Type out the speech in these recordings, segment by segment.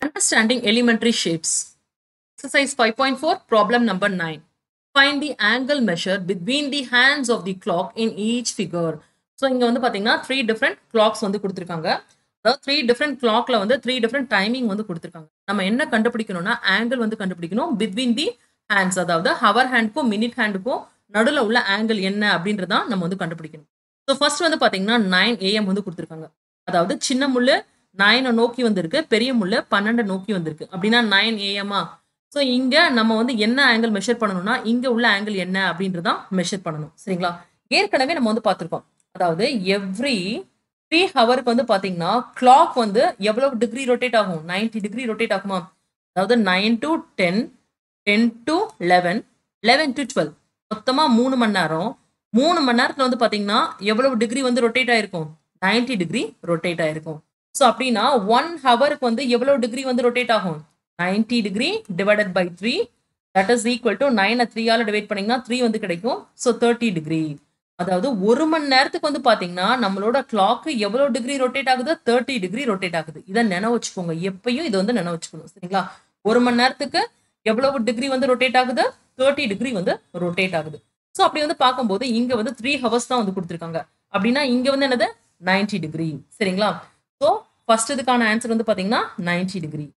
Understanding elementary shapes. Exercise 5.4, problem number 9. Find the angle measure between the hands of the clock in each figure. So இங்கே வந்து பார்த்தீங்கன்னா three different clocks வந்து கொடுத்துருக்காங்க அதாவது three different கிளாக்ல வந்து three different timing வந்து கொடுத்துருக்காங்க நம்ம என்ன கண்டுபிடிக்கணும்னா ஆங்கிள் வந்து கண்டுபிடிக்கணும் பிட்வீன் தி ஹேண்ட்ஸ் அதாவது ஹவர் ஹேண்டுக்கும் மினிட் ஹேண்டுக்கும் நடுவில் உள்ள ஆங்கிள் என்ன அப்படின்றதான் நம்ம வந்து கண்டுபிடிக்கணும் ஸோ ஃபர்ஸ்ட் வந்து பார்த்தீங்கன்னா நைன் ஏஎம் வந்து கொடுத்துருக்காங்க அதாவது சின்ன முள்ளு நைனை நோக்கி வந்திருக்கு பெரிய முள்ளு பன்னெண்டை நோக்கி வந்திருக்கு அப்படின்னா நைன் ஏஎம்மா ஸோ இங்கே நம்ம வந்து என்ன ஆங்கிள் மெஷர் பண்ணணும்னா இங்கே உள்ள ஆங்கிள் என்ன அப்படின்றதான் மெஷர் பண்ணணும் சரிங்களா ஏற்கனவே நம்ம வந்து பார்த்துருக்கோம் அதாவது எவ்ரி த்ரீ ஹவருக்கு வந்து பார்த்தீங்கன்னா கிளாக் வந்து எவ்வளவு டிகிரி ரொட்டேட் ஆகும் நைன்டி டிகிரி ரொட்டேட் ஆகுமா அதாவது nine to ten ten to eleven eleven to twelve மொத்தமாக மூணு மணி நேரம் மூணு மணி நேரத்தில் வந்து பார்த்தீங்கன்னா எவ்வளவு டிகிரி வந்து ரொட்டேட் ஆயிருக்கும் நைன்டி டிகிரி ரொட்டேட் ஆயிருக்கும் ஸோ அப்படின்னா ஒன் ஹவருக்கு வந்து எவ்வளவு டிகிரி வந்து ரொட்டேட் ஆகும் ninety degree divided by three that is equal to நைனை த்ரீயால் டிவைட் பண்ணிங்கன்னா த்ரீ வந்து கிடைக்கும் ஸோ தேர்ட்டி டிகிரி அதாவது ஒரு மணி நேரத்துக்கு வந்து பார்த்தீங்கன்னா நம்மளோட கிளாக்கு எவ்வளோ டிகிரி ரொட்டேட் ஆகுது தேர்ட்டி டிகிரி ரொட்டேட் ஆகுது இதை நினைவு வச்சுக்கோங்க எப்பயும் இது வந்து நினைவு வச்சுக்கணும் சரிங்களா ஒரு மணி நேரத்துக்கு எவ்வளவு டிகிரி வந்து ரொட்டேட் ஆகுது தேர்ட்டி டிகிரி வந்து ரொட்டேட் ஆகுது ஸோ அப்படி வந்து பார்க்கும்போது இங்க வந்து த்ரீ ஹவர்ஸ் தான் வந்து கொடுத்துருக்காங்க அப்படின்னா இங்க வந்து என்னது நைன்டி டிகிரி சரிங்களா ஸோ ஃபர்ஸ்ட் இதுக்கான ஆன்சர் வந்து பார்த்தீங்கன்னா நைன்டி டிகிரி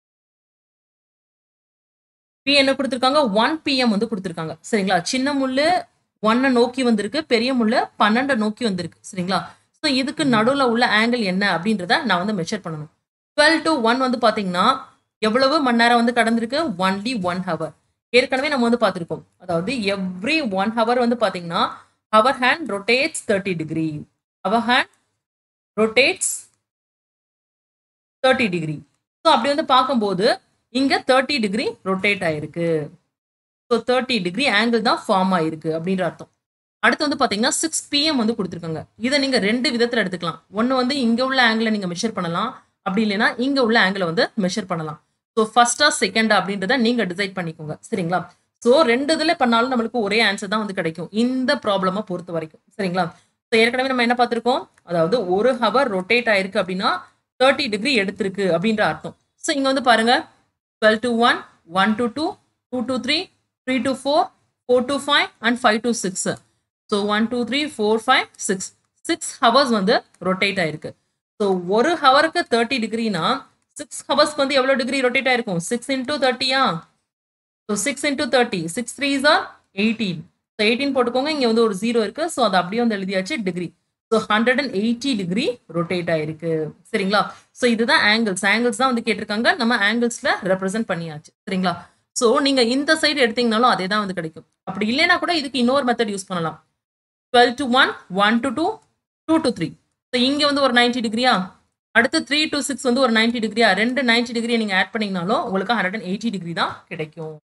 பி என்ன கொடுத்துருக்காங்க ஒன் பிஎம் வந்து கொடுத்துருக்காங்க சரிங்களா சின்ன முள்ளு ஒன்னை நோக்கி வந்திருக்கு பெரிய முள்ளு பன்னெண்டை நோக்கி வந்திருக்கு சரிங்களா ஸோ இதுக்கு நடுவில் உள்ள ஆங்கிள் என்ன அப்படின்றத நான் வந்து மெஷர் பண்ணணும் டுவெல் டு ஒன் வந்து பார்த்தீங்கன்னா எவ்வளவு மணி நேரம் வந்து கடந்திருக்கு ஒன்லி ஒன் ஹவர் ஏற்கனவே நம்ம வந்து பார்த்துருக்கோம் அதாவது எவ்ரி ஒன் ஹவர் வந்து பார்த்தீங்கன்னா hour hand rotates thirty degree hour hand rotates thirty degree so அப்படி வந்து பார்க்கும்போது இங்கே தேர்ட்டி டிகிரி ரொட்டேட் ஆயிருக்கு ஸோ தேர்ட்டி டிகிரி ஆங்கிள் தான் ஃபார்ம் ஆயிருக்கு அப்படின்ற அர்த்தம் அடுத்து வந்து பார்த்தீங்கன்னா சிக்ஸ் பிஎம் வந்து கொடுத்துருக்காங்க இதை நீங்கள் ரெண்டு விதத்தில் எடுத்துக்கலாம் ஒன்று வந்து இங்கே உள்ள ஆங்கிளை நீங்கள் மெஷர் பண்ணலாம் அப்படி இல்லைன்னா இங்கே உள்ள ஆங்கிளை வந்து மெஷர் பண்ணலாம் ஸோ ஃபர்ஸ்டா செகண்டா அப்படின்றத நீங்கள் டிசைட் பண்ணிக்கோங்க சரிங்களா ஸோ ரெண்டு இதில் பண்ணாலும் நம்மளுக்கு ஒரே ஆன்சர் தான் வந்து கிடைக்கும் இந்த ப்ராப்ளமை பொறுத்த வரைக்கும் சரிங்களா ஸோ ஏற்கனவே நம்ம என்ன பார்த்துருக்கோம் அதாவது ஒரு ஹவர் ரொட்டேட் ஆயிருக்கு அப்படின்னா தேர்ட்டி டிகிரி எடுத்திருக்கு அப்படின்ற அர்த்தம் ஸோ இங்கே வந்து பாருங்க twelve to one one to two two to three three to four four to five and five to six so one two three four five six six hours வந்து rotate ஆயிருக்கு so ஒரு ஹவருக்கு thirty டிகிரினா six ஹவர்ஸ்க்கு வந்து எவ்வளோ degree rotate ஆயிருக்கும் six into தேர்ட்டியா so six into thirty six threes are eighteen so eighteen போட்டுக்கோங்க இங்கே வந்து ஒரு ஜீரோ இருக்கு ஸோ அது அப்படியே வந்து எழுதியாச்சு degree so hundred and eighty degree rotate ஆயிருக்கு சரிங்களா ஸோ இதுதான் ஆங்கிள்ஸ் ஆங்கிள்ஸ் தான் வந்து கேட்டிருக்காங்க நம்ம ஆங்கிள்ஸ்ல ரெப்ரசென்ட் பண்ணியாச்சு சரிங்களா ஸோ நீங்க இந்த சைடு எடுத்தீங்கனாலும் அதே தான் வந்து கிடைக்கும் அப்படி இல்லைன்னா கூட இதுக்கு இன்னொரு மெத்தட் யூஸ் பண்ணலாம் twelve to one one to two two to three so இங்கே வந்து ஒரு நைன்டி டிகிரியா அடுத்து த்ரீ டு சிக்ஸ் வந்து ஒரு நைன்டி டிகிரியா ரெண்டு நைன்டி டிகிரியை நீங்கள் ஆட் பண்ணிங்கனாலும் உங்களுக்கு ஹண்ட்ரட் அண்ட் எயிட்டி டிகிரி தான் கிடைக்கும்